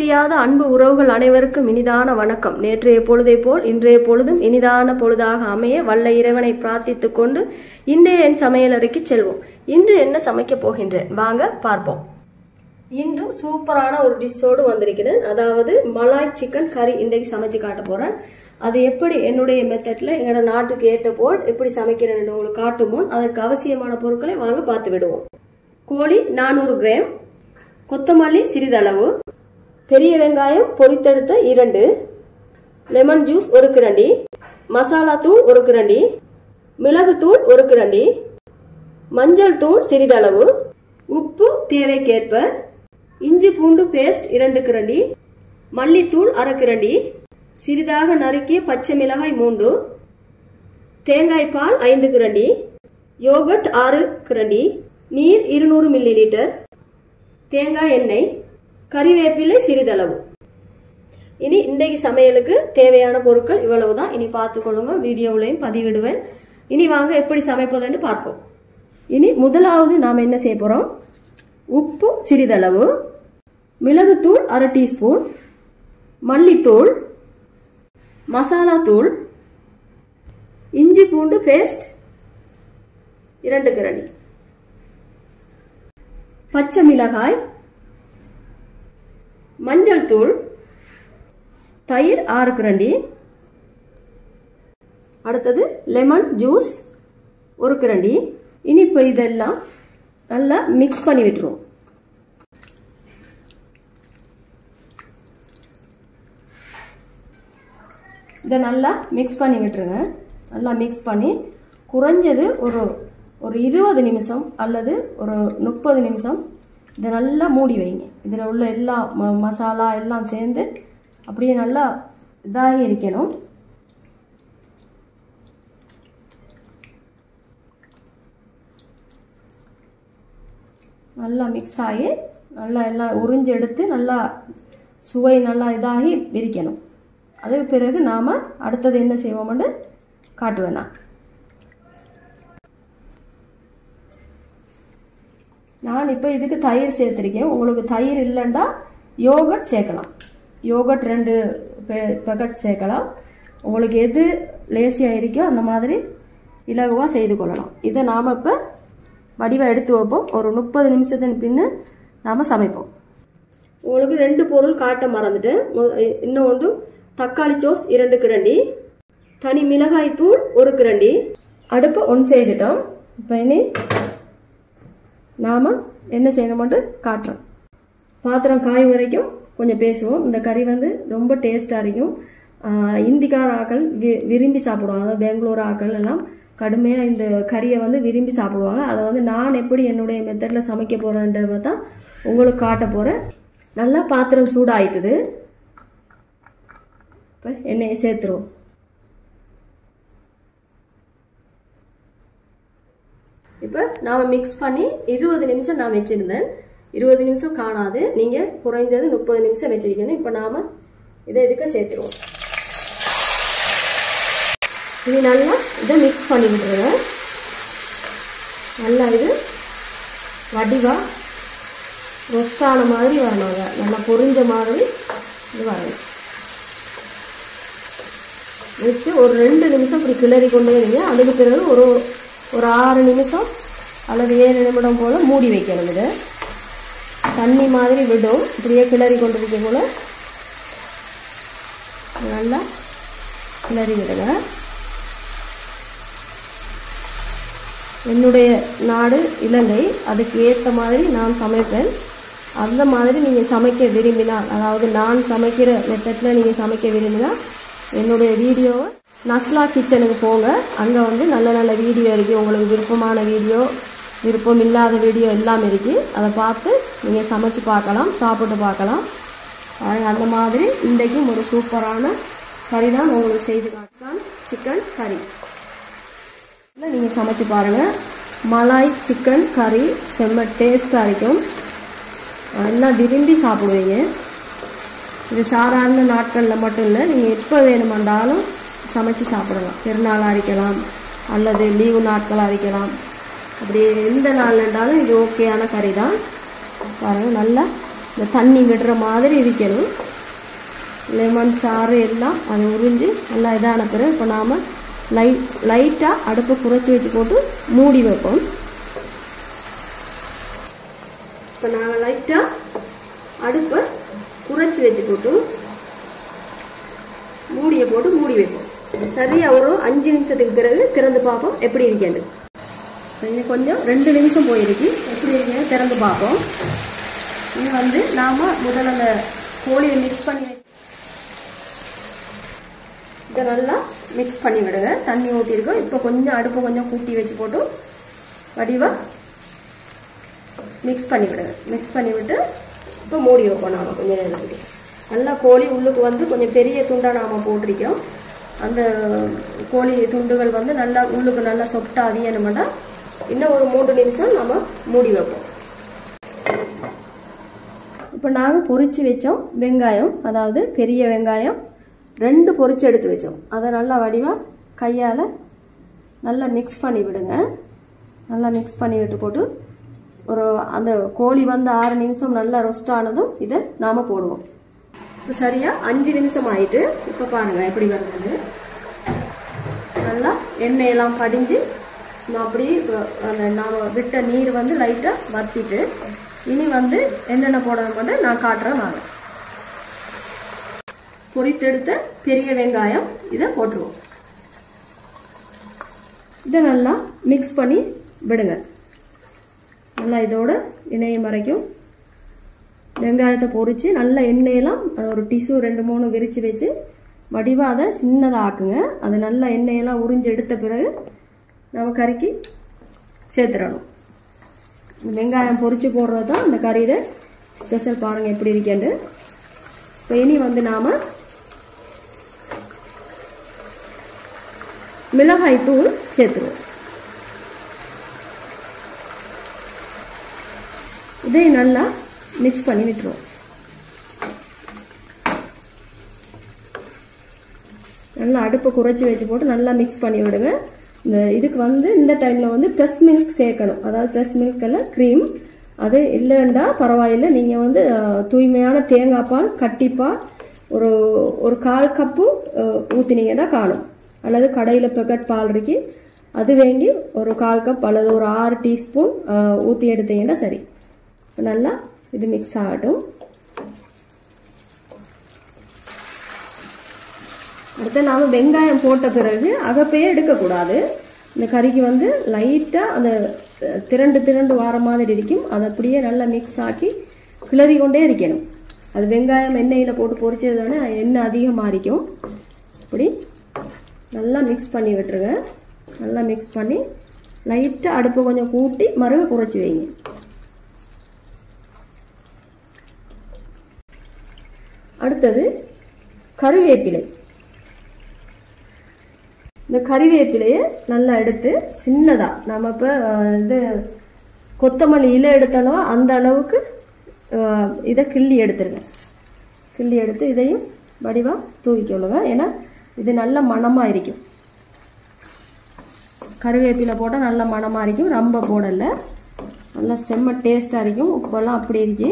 பிரியாத அன்பு உறவுகள் அனைவருக்கும் இனிதான வணக்கம் நேற்றைய பொழுதை போல் இன்றைய பொழுதும் இனிதான பொழுதாக அமைய வல்ல இறைவனை பிரார்த்தித்துக் கொண்டு இன்றைய என் சமையலறைக்கு செல்வோம் இன்று என்ன சமைக்கப் போகின்றேன் வாங்க பார்ப்போம் இன்று சூப்பரான ஒரு டிஷ்ஷோடு வந்திருக்கிறேன் அதாவது மலாய் சிக்கன் கறி இன்றைக்கு சமைச்சு காட்ட போகிறேன் அது எப்படி என்னுடைய மெத்தடில் எங்களோட நாட்டுக்கு ஏற்ற போல் எப்படி சமைக்கிறேன்னு உங்களுக்கு காட்டும் முன் அதற்கு அவசியமான பொருட்களை வாங்க பார்த்து விடுவோம் கோழி நானூறு கிராம் கொத்தமல்லி சிறிதளவு பெரிய வெங்காயம் பொரித்தெடுத்த இரண்டு லெமன் ஜூஸ் ஒரு கிரண்டி மசாலா தூள் ஒரு கிரண்டி மிளகுத்தூள் ஒரு கிரண்டி மஞ்சள் தூள் சிறிதளவு உப்பு தேவைக்கேற்ப இஞ்சி பூண்டு பேஸ்ட் இரண்டு கிரண்டி மல்லித்தூள் அரை கிரண்டி சிறிதாக நறுக்கிய பச்சை மிளகாய் மூண்டு தேங்காய் பால் ஐந்து கிரண்டி யோகட் ஆறு கிரண்டி நீர் இருநூறு மில்லி லிட்டர் தேங்காய் எண்ணெய் கறிவேப்பிலை சிறிதளவு இனி இன்றைக்கு சமையலுக்கு தேவையான பொருட்கள் இவ்வளவுதான் இனி பார்த்துக்கொள்ளுங்க வீடியோவிலையும் பதிவிடுவேன் இனி வாங்க எப்படி சமைப்பதுன்னு பார்ப்போம் இனி முதலாவது நாம் என்ன செய்ய போகிறோம் உப்பு சிறிதளவு மிளகுத்தூள் அரை டீஸ்பூன் மல்லித்தூள் மசாலா தூள் இஞ்சி பூண்டு பேஸ்ட் இரண்டு கிரணி பச்சை மிளகாய் மஞ்சள் தூள் தயிர் ஆறு கிரண்டி அடுத்தது லெமன் ஜூஸ் ஒரு கிரண்டி இனி இப்போ இதெல்லாம் நல்லா மிக்ஸ் பண்ணி விட்டுருவோம் இதை நல்லா மிக்ஸ் பண்ணி விட்டுருங்க நல்லா மிக்ஸ் பண்ணி குறைஞ்சது ஒரு ஒரு இருபது நிமிஷம் அல்லது ஒரு முப்பது நிமிஷம் இதை நல்லா மூடி வைங்க இதில் உள்ள எல்லா ம மசாலா எல்லாம் சேர்ந்து அப்படியே நல்லா இதாகி இருக்கணும் நல்லா மிக்ஸ் ஆகி நல்லா எல்லாம் உறிஞ்சு எடுத்து நல்லா சுவை நல்லா இதாகி விரிக்கணும் அதுக்கு பிறகு நாம் அடுத்தது என்ன செய்வோம்னு காட்டுவேன் நான் நான் இப்போ இதுக்கு தயிர் சேர்த்துருக்கேன் உங்களுக்கு தயிர் இல்லைண்டா யோகட் சேர்க்கலாம் யோகட் ரெண்டு பேக்கெட் சேர்க்கலாம் உங்களுக்கு எது லேசியாக இருக்கோ அந்த மாதிரி இலகுவாக செய்து கொள்ளலாம் இதை நாம் இப்போ வடிவை எடுத்து வைப்போம் ஒரு முப்பது நிமிஷத்தின் பின்னு நாம் சமைப்போம் உங்களுக்கு ரெண்டு பொருள் காட்ட மறந்துட்டேன் இன்னொன்று தக்காளி சோஸ் இரண்டு கிரண்டி தனி மிளகாய் தூள் ஒரு கிரண்டி அடுப்பு ஒன் செய்துட்டோம் இப்போ இனி நாம் என்ன செய்யணும்ட்டு காட்டுறோம் பாத்திரம் காய் வரைக்கும் கொஞ்சம் பேசுவோம் இந்த கறி வந்து ரொம்ப டேஸ்ட்டாக இருக்கும் இந்திக்கார ஆக்கள் வி விரும்பி சாப்பிடுவாங்க அதாவது பெங்களூர் ஆக்கள் எல்லாம் கடுமையாக இந்த கறியை வந்து விரும்பி சாப்பிடுவாங்க அதை வந்து நான் எப்படி என்னுடைய மெத்தடில் சமைக்க போகிறேன்றதை தான் உங்களுக்கு காட்ட போகிறேன் நல்லா பாத்திரம் சூடாயிட்டுது இப்போ எண்ணெயை சேர்த்துருவோம் இப்போ நாம் மிக்ஸ் பண்ணி இருபது நிமிஷம் நான் வச்சுருந்தேன் இருபது நிமிஷம் காணாது நீங்கள் குறைந்தது முப்பது நிமிஷம் வச்சிருக்கணும் இப்போ நாம் இதை இதுக்கு சேர்த்துருவோம் இது நல்லா இதை மிக்ஸ் பண்ணி விட்டுருங்க நல்லா இது வடிவாக ரொஸ்ஸான மாதிரி வரணும் நல்லா பொரிஞ்ச மாதிரி இது வரணும் வச்சு ஒரு ரெண்டு நிமிஷம் இப்படி கிளறி கொண்டே இருங்க அதுக்கு பிறகு ஒரு ஒரு ஆறு நிமிஷம் அல்லது ஏழு நிமிடம் போல் மூடி வைக்கணும் இதை தண்ணி மாதிரி விடும் இப்படியே கிளறி கொண்டு இருக்க போல் நல்லா கிளறி விடுங்க என்னுடைய நாடு இலங்கை அதுக்கு ஏற்ற மாதிரி நான் சமைப்பேன் அந்த மாதிரி நீங்கள் சமைக்க விரும்பினால் அதாவது நான் சமைக்கிற மெத்தடில் நீங்கள் சமைக்க விரும்பினால் என்னுடைய வீடியோவை நஸ்லா கிச்சனுக்கு போங்க அங்கே வந்து நல்ல நல்ல வீடியோ இருக்குது உங்களுக்கு விருப்பமான வீடியோ விருப்பம் இல்லாத வீடியோ எல்லாம் இருக்குது அதை பார்த்து நீங்கள் சமைச்சு பார்க்கலாம் சாப்பிட்டு பார்க்கலாம் அந்த மாதிரி இன்றைக்கும் ஒரு சூப்பரான கறி தான் உங்களுக்கு செய்து காட்டுதான் சிக்கன் கறி இல்லை நீங்கள் சமைச்சு பாருங்கள் மலாய் சிக்கன் கறி செம்ம டேஸ்ட்டாக இருக்கும் எல்லாம் விரும்பி சாப்பிடுவீங்க இது சாதாரண நாட்களில் மட்டும் இல்லை நீங்கள் எப்போ வேணுமென்றாலும் சமைச்சு சாப்பிடலாம் பெருநாளாக இருக்கலாம் அல்லது லீவு நாட்களாக இருக்கலாம் அப்படி எந்த நாள் இருந்தாலும் இது ஓகேயான கறி தான் பாருங்கள் நல்லா இந்த தண்ணி விடுற மாதிரி இருக்கணும் லெமன் சாறு எல்லாம் அதை உறிஞ்சி நல்லா இதான பிறகு இப்போ நாம் லைட் லைட்டாக அடுப்பை குறைச்சி வச்சு போட்டு மூடி வைப்போம் இப்போ நாங்கள் லைட்டாக அடுப்பை குறைச்சி வச்சு போட்டு மூடியை போட்டு மூடி வைப்போம் சரியாக ஒரு அஞ்சு நிமிஷத்துக்கு பிறகு திறந்து பார்ப்போம் எப்படி இருக்கேன்னு இன்னும் கொஞ்சம் ரெண்டு நிமிஷம் போயிருக்கு எப்படி இருக்கேன்னு திறந்து பார்ப்போம் இது வந்து நாம் முதல்ல அந்த கோழியை மிக்ஸ் பண்ணி வை- இதை நல்லா மிக்ஸ் பண்ணி விடுங்க தண்ணி ஊற்றிருக்கோம் இப்போ கொஞ்சம் அடுப்பை கொஞ்சம் கூட்டி வச்சு போட்டு வடிவாக மிக்ஸ் பண்ணி விடுங்க மிக்ஸ் பண்ணி விட்டு இப்போ மூடி வைப்போம் நாம கொஞ்ச நேரத்துக்கு நல்லா கோழி உள்ளுக்கு வந்து கொஞ்சம் பெரிய துண்டாக நாம் போட்டிருக்கோம் அந்த கோழி துண்டுகள் வந்து நல்லா உள்ளுக்கு நல்லா சொப்டா அவியணுமெண்டா இன்னும் ஒரு மூன்று நிமிஷம் நம்ம மூடி வைப்போம் இப்போ நாங்கள் பொரிச்சு வச்சோம் வெங்காயம் அதாவது பெரிய வெங்காயம் ரெண்டு பொரிச்சு எடுத்து வச்சோம் அதை நல்லா வடிவாக கையால் நல்லா மிக்ஸ் பண்ணி விடுங்க நல்லா மிக்ஸ் பண்ணி விட்டு போட்டு ஒரு அந்த கோழி வந்து ஆறு நிமிஷம் நல்லா ரொஸ்ட் ஆனதும் இதை நாம் போடுவோம் இப்போ சரியாக அஞ்சு நிமிஷம் ஆயிட்டு இப்போ பாருங்கள் எப்படி வருது நல்லா எண்ணெயெல்லாம் படிஞ்சு சும்மா அப்படியே இப்போ அந்த நாம் விட்ட நீர் வந்து லைட்டாக வத்திட்டு இனி வந்து என்னென்ன போடணும்னு நான் காட்டுறேன் வாங்க பொரித்தெடுத்த பெரிய வெங்காயம் இதை போட்டுருவோம் இதை நல்லா மிக்ஸ் பண்ணி விடுங்க நல்லா இதோட இணையம் வரைக்கும் வெங்காயத்தை பொரித்து நல்ல எண்ணெயெல்லாம் அது ஒரு டிஷ்யூ ரெண்டு மூணு விரித்து வச்சு வடிவாக அதை சின்னதாக ஆக்குங்க அது நல்லா எண்ணெயெல்லாம் உறிஞ்சு எடுத்த பிறகு நம்ம கறிக்கு சேர்த்துடணும் இந்த வெங்காயம் பொரித்து போடுறது தான் இந்த கறியில் ஸ்பெஷல் பாருங்கள் எப்படி இருக்கேன்னு இப்போ இனி வந்து நாம் மிளகாய் தூள் சேர்த்துருவோம் இதை நல்லா மிக்ஸ் பண்ணி விட்டுருவோம் நல்லா அடுப்பை குறைச்சி வச்சு போட்டு நல்லா மிக்ஸ் பண்ணி விடுங்க இந்த இதுக்கு வந்து இந்த டைமில் வந்து ப்ரெஸ் மில்க் சேர்க்கணும் அதாவது ப்ரெஸ் மில்கில் க்ரீம் அது இல்லைண்டா பரவாயில்லை நீங்கள் வந்து அஹ், தூய்மையான தேங்காய் பால் கட்டிப்பால் ஒரு ஒரு கால் கப்பு ஊற்றினீங்கன்னா காணும் அல்லது கடையில் பெக்கெட் பால் இருக்கு அது வாங்கி ஒரு கால் கப் அல்லது ஒரு ஆறு டீஸ்பூன் ஊற்றி எடுத்தீங்கன்னா சரி நல்லா இது மிக்ஸ் ஆகட்டும் அடுத்து நாம் வெங்காயம் போட்ட பிறகு அகப்பையே எடுக்கக்கூடாது இந்த கறிக்கு வந்து லைட்டாக அந்த அஹ், திரண்டு திரண்டு வர மாதிரி இருக்கும் அதை அப்படியே நல்லா மிக்ஸ் ஆக்கி கிளறி கொண்டே இருக்கணும் அது வெங்காயம் எண்ணெயில் போட்டு பொரிச்சது தானே எண்ணெய் அதிகமாக இருக்கும் இப்படி நல்லா மிக்ஸ் பண்ணி விட்டுருங்க நல்லா மிக்ஸ் பண்ணி லைட்டாக அடுப்பை கொஞ்சம் கூட்டி மறுக குறைச்சி வைங்க அடுத்தது கருவேப்பிலை இந்த கறிவேப்பிலையை நல்லா எடுத்து சின்னதாக நம்ம இப்போ இது கொத்தமல்லி இலை எடுத்தாலோ அந்த அளவுக்கு அஹ், இதை கிள்ளி எடுத்துருங்க கிள்ளி எடுத்து இதையும் வடிவாக தூவிக்கொள்ளுங்க ஏன்னா இது நல்ல மணமாக இருக்கும் கருவேப்பிலை போட்டால் நல்ல மணமாக இருக்கும் ரொம்ப போடலை நல்லா செம்ம டேஸ்ட்டாக இருக்கும் உப்பெல்லாம் அப்படி இருக்கு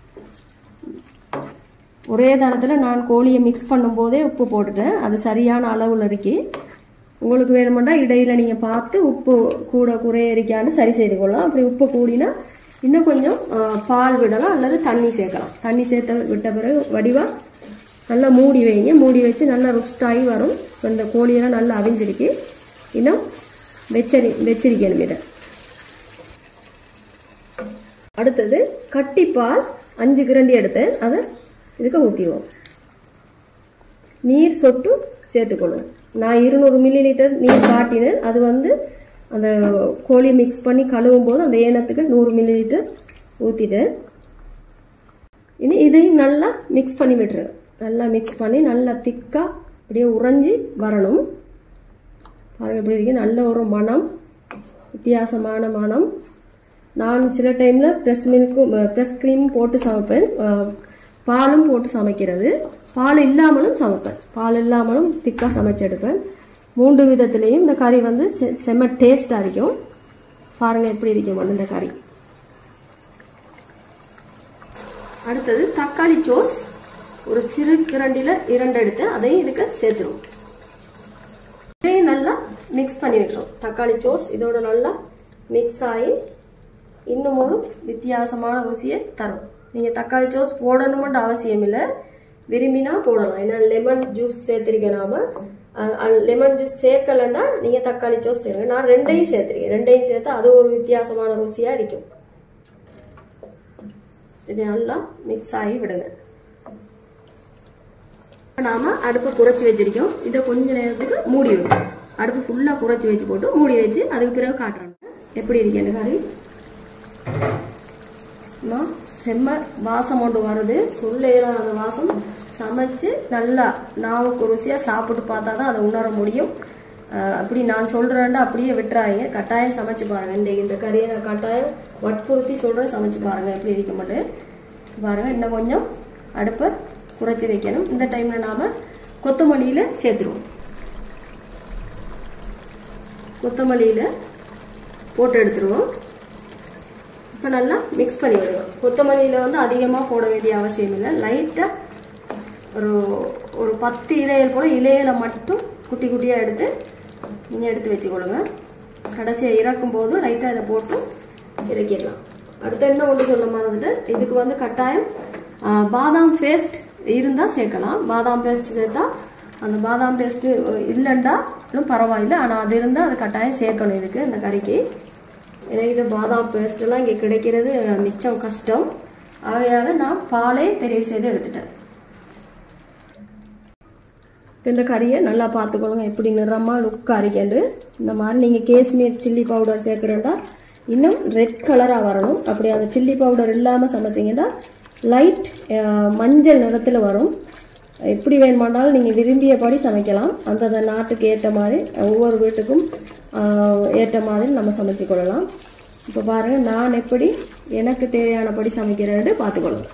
ஒரே தளத்தில் நான் கோழியை மிக்ஸ் பண்ணும்போதே உப்பு போட்டுட்டேன் அது சரியான அளவில் இருக்கு உங்களுக்கு வேணுமெண்டா இடையில நீங்கள் பார்த்து உப்பு கூட குறைய இருக்கான்னு சரி செய்து கொள்ளலாம் அப்படி உப்பு கூடினா இன்னும் கொஞ்சம் ஆ, பால் விடலாம் அல்லது தண்ணி சேர்க்கலாம் தண்ணி சேர்த்த விட்ட பிறகு வடிவாக நல்லா மூடி வைங்க மூடி வச்சு நல்லா roast ஆகி வரும் இப்போ இந்த கோழியெல்லாம் நல்லா அவிஞ்சிருக்கு இன்னும் வெச்சரி வெச்சிருக்கணும் இதை அடுத்தது கட்டிப்பால் அஞ்சு கிரண்டி எடுத்தேன் அதை இதுக்கு ஊற்றிடுவோம் நீர் சொட்டு சேர்த்துக்கொள்ளும் நான் இருநூறு மில்லி லிட்டர் நீர் காட்டினேன் அது வந்து அந்த கோழி மிக்ஸ் பண்ணி கழுவும் போது அந்த ஏனத்துக்கு நூறு மில்லி லிட்டர் ஊற்றிட்டேன் இனி இதையும் நல்லா மிக்ஸ் பண்ணி விட்டுருங்க நல்லா மிக்ஸ் பண்ணி நல்லா திக்காக அப்படியே உறைஞ்சி வரணும் பாருங்க எப்படி இருக்கு நல்ல ஒரு மனம் வித்தியாசமான மனம் நான் சில டைமில் ப்ரெஸ் மில்க்கும் ப்ரெஸ் க்ரீம் போட்டு சமைப்பேன் அஹ், பாலும் போட்டு சமைக்கிறது பால் இல்லாமலும் சமைப்பேன் பால் இல்லாமலும் திக்காக சமைச்செடுப்பேன் மூன்று விதத்துலேயும் இந்த கறி வந்து செ- செம்ம டேஸ்ட்டாக இருக்கும் பாருங்கள் எப்படி இருக்கும் இந்த கறி அடுத்தது தக்காளி சோஸ் ஒரு சிறு கிரண்டியில் இரண்டு எடுத்து அதையும் இதுக்கு சேர்த்துருவோம் இதையும் நல்லா மிக்ஸ் பண்ணி விட்டுரும் தக்காளி சோஸ் இதோட நல்லா மிக்ஸ் ஆகி இன்னும் ஒரு வித்தியாசமான ருசியை தரும் நீங்கள் தக்காளி சோஸ் போடணுமென்ற அவசியம் இல்லை விரும்பினா போடலாம் ஏன்னா லெமன் ஜூஸ் சேர்த்துருக்கேன் நாம லெமன் ஜூஸ் சேர்க்கலைன்னா நீங்கள் தக்காளி சோஸ் சேருங்க நான் ரெண்டையும் சேர்த்துருக்கேன் ரெண்டையும் சேர்த்து அது ஒரு வித்தியாசமான ருசியாக இருக்கும் இது நல்லா மிக்ஸ் ஆகி விடுங்க நாம அடுப்பு குறைச்சி வச்சிருக்கோம் இதை கொஞ்ச நேரத்துக்கு மூடி வைக்கும் அடுப்பு ஃபுல்லாக குறைச்சி வச்சு போட்டு மூடி வச்சு அதுக்கு பிறகு காட்டுறோம் எப்படி இருக்கு இந்த கறி நான் செம்ம வாசம் கொண்டு வருது சொல்ல இயலாத வாசம் சமைச்சு நல்லா நாவுக்கு ருசியாக சாப்பிட்டு பார்த்தா தான் அதை உணர முடியும் அஹ் அப்படி நான் சொல்கிறேன்டா அப்படியே விட்டுறாங்க கட்டாயம் சமைச்சு பாருங்கள் இந்த இந்த கறியை நான் கட்டாயம் வற்புறுத்தி சொல்கிறேன் சமைச்சு பாருங்கள் எப்படி இருக்க மாட்டேன் பாருங்கள் இன்னும் கொஞ்சம் அடுப்பை குறைச்சி வைக்கணும் இந்த டைமில் நாம் கொத்தமல்லியில் சேர்த்துருவோம் கொத்தமல்லியில் போட்டு எடுத்துருவோம் இப்போ நல்லா மிக்ஸ் பண்ணி விடுவோம் கொத்தமல்லியில் வந்து அதிகமாக போட வேண்டிய அவசியம் இல்லை லைட்டாக ஒரு ஒரு பத்து இலைகள் போல் இலையில மட்டும் குட்டி குட்டியாக எடுத்து நீங்கள் எடுத்து வச்சுக்கொள்ளுங்க கடைசியாக இறக்கும் போது லைட்டாக இதை போட்டு இறக்கிடலாம் அடுத்து என்ன ஒன்று சொல்ல மறந்துட்டு இதுக்கு வந்து கட்டாயம் ஆ, பாதாம் பேஸ்ட் இருந்தால் சேர்க்கலாம் பாதாம் பேஸ்ட் சேர்த்தா அந்த பாதாம் பேஸ்ட்டு இல்லைண்டா இன்னும் பரவாயில்லை ஆனால் அது இருந்தால் அது கட்டாயம் சேர்க்கணும் இதுக்கு இந்த கறிக்கு ஏன்னா இது பாதாம் பேஸ்ட்டெல்லாம் இங்கே கிடைக்கிறது மிச்சம் கஷ்டம் ஆகையால் நான் பாலே தெரிவு செய்து எடுத்துட்டேன் இப்போ இந்த கறியை நல்லா பார்த்துக்கொள்ளுங்க எப்படி நிறமாக லுக்காக இருக்கேன் இந்த மாதிரி நீங்கள் காஷ்மீர் சில்லி பவுடர் சேர்க்குறேன்டா இன்னும் ரெட் கலராக வரணும் அப்படி அந்த சில்லி பவுடர் இல்லாமல் சமைச்சிங்கன்னா லைட் மஞ்சள் நிறத்தில் வரும் எப்படி வேணுமானாலும் நீங்கள் விரும்பியபடி சமைக்கலாம் அந்தந்த நாட்டுக்கு ஏற்ற மாதிரி ஒவ்வொரு வீட்டுக்கும் ஆஹ், ஏற்ற மாதிரி நம்ம சமைச்சு கொள்ளலாம் இப்போ பாருங்கள் நான் எப்படி எனக்கு தேவையானபடி சமைக்கிறேன்னு பார்த்துக்கொள்ளுங்க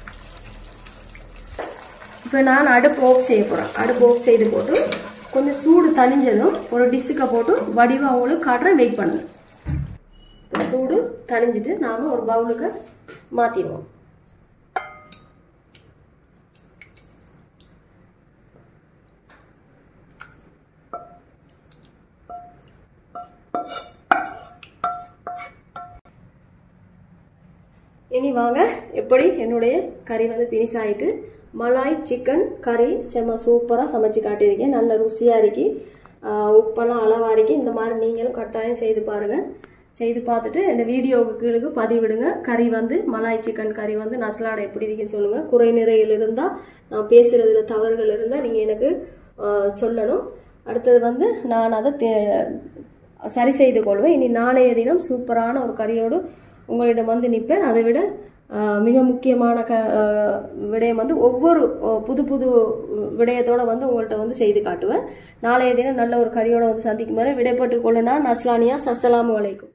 இப்போ நான் அடுப்பு ஓப் செய்ய போகிறேன் அடுப்பு ஓப் செய்து போட்டு கொஞ்சம் சூடு தணிஞ்சதும் ஒரு டிஷ்ஷுக்கை போட்டு வடிவாக உங்களுக்கு காட்டுறேன் வெயிட் பண்ணுங்க இப்போ சூடு தணிஞ்சிட்டு நாம் ஒரு பவுலுக்கு மாற்றிடுவோம் இனி வாங்க எப்படி என்னுடைய கறி வந்து பினிஷ் ஆயிட்டு மலாய் சிக்கன் கறி செம்ம சூப்பராக சமைச்சு காட்டியிருக்கேன் நல்ல ருசியாக இருக்கு ஆஹ் உப்பெல்லாம் அளவாக இருக்கு இந்த மாதிரி நீங்களும் கட்டாயம் செய்து பாருங்கள் செய்து பார்த்துட்டு இந்த வீடியோவுக்கு கீழுக்கு பதிவிடுங்க கறி வந்து மலாய் சிக்கன் கறி வந்து நசலாடை எப்படி இருக்குன்னு சொல்லுங்கள் குறை நிறைகள் இருந்தால் நான் பேசுகிறதுல தவறுகள் இருந்தால் நீங்கள் எனக்கு ஆஹ் சொல்லணும் அடுத்தது வந்து நான் அதை தே- சரி செய்து கொள்வேன் இனி நாளைய தினம் சூப்பரான ஒரு கறியோடு உங்களிடம் வந்து நிற்பேன் அதை விட ஆஹ், மிக முக்கியமான க ஆஹ், விடயம் வந்து ஒவ்வொரு ஆஹ், புது புது விடயத்தோட வந்து உங்கள்கிட்ட வந்து செய்து காட்டுவேன் நாளைய தினம் நல்ல ஒரு கறியோட வந்து சந்திக்கும் வரை விடைபெற்றுக் கொள்ளுனா நஸ்லானியா சஸ்ஸலாமு அலைக்கும்